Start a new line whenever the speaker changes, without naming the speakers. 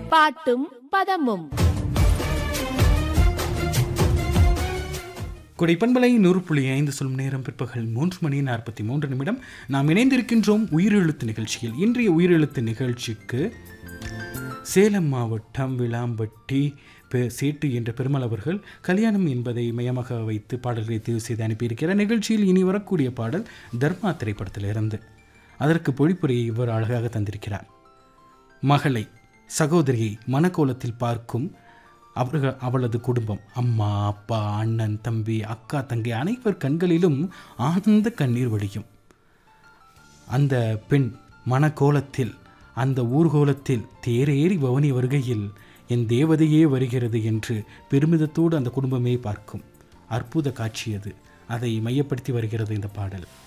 பாட்டும் பதமும்
கொடைப்பண்பலை நூறு புள்ளி ஐந்து சொல்லும் நேரம் பிற்பகல் மூன்று மணி நாற்பத்தி மூன்று நிமிடம் நாம் இணைந்திருக்கின்றோம் உயிரெழுத்து நிகழ்ச்சியில் இன்றைய உயிரெழுத்து நிகழ்ச்சிக்கு சேலம் மாவட்டம் விளாம்பட்டி பெ- சேட்டு என்ற பெருமாள் அவர்கள் கல்யாணம் என்பதை மையமாக வைத்து பாடல்களை தேர்வு செய்து அனுப்பியிருக்கிறார் நிகழ்ச்சியில் இனி வரக்கூடிய பாடல் தர்மா திரைப்படத்திலிருந்து அதற்கு பொழிப்புரையை இவர் அழகாக தந்திருக்கிறார் மகளை சகோதரியை மனக்கோலத்தில் பார்க்கும் அவர்கள் அவளது குடும்பம் அம்மா அப்பா அண்ணன் தம்பி அக்கா தங்கை அனைவர் கண்களிலும் ஆனந்த கண்ணீர் வடியும் அந்த பெண் மனக்கோலத்தில் அந்த ஊர்கோலத்தில் தேரேறி பவனி வருகையில் என் தேவதையே வருகிறது என்று பெருமிதத்தோடு அந்த குடும்பமே பார்க்கும் அற்புத காட்சி அது அதை மையப்படுத்தி வருகிறது இந்த பாடல்